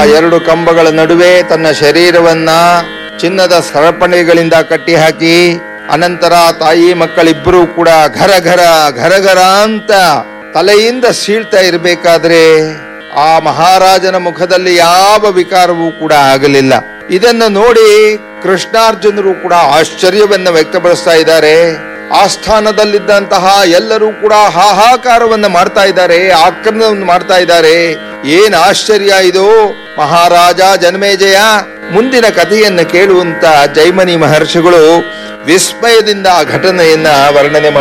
ಎರಡು ಕಂಬಗಳ ನಡುವೆ ತನ್ನ ಶರೀರವನ್ನ ಚಿನ್ನದ ಸರಪಣಿಗಳಿಂದ ಕಟ್ಟಿ ಹಾಕಿ ಅನಂತರ ತಾಯಿ ಮಕ್ಕಳಿಬ್ಬರು ಕೂಡ ಘರ ಘರ ಘರ ಘರ ಅಂತ ತಲೆಯಿಂದ ಸೀಳ್ತಾ ಇರಬೇಕಾದ್ರೆ ಆ ಮಹಾರಾಜನ ಮುಖದಲ್ಲಿ ಯಾವ ವಿಕಾರವೂ ಕೂಡ ಆಗಲಿಲ್ಲ ಇದನ್ನು ನೋಡಿ ಕೃಷ್ಣಾರ್ಜುನರು ಕೂಡ ಆಶ್ಚರ್ಯವನ್ನ ವ್ಯಕ್ತಪಡಿಸ್ತಾ ಇದ್ದಾರೆ ಆಸ್ಥಾನದಲ್ಲಿದ್ದಂತಹ ಎಲ್ಲರೂ ಕೂಡ ಹಾಹಾಕಾರವನ್ನ ಮಾಡ್ತಾ ಇದ್ದಾರೆ ಆಕ್ರಮಣವನ್ನು ಮಾಡ್ತಾ ಇದ್ದಾರೆ ಏನ್ ಆಶ್ಚರ್ಯ ಇದು ಮಹಾರಾಜ ಜನಮೇಜಯ ಮುಂದಿನ ಕಥೆಯನ್ನ ಕೇಳುವಂತ ಜೈಮನಿ ಮಹರ್ಷಿಗಳು ವಿಸ್ಮಯದಿಂದ ಆ ಘಟನೆಯನ್ನ ವರ್ಣನೆ ಮಾಡಿ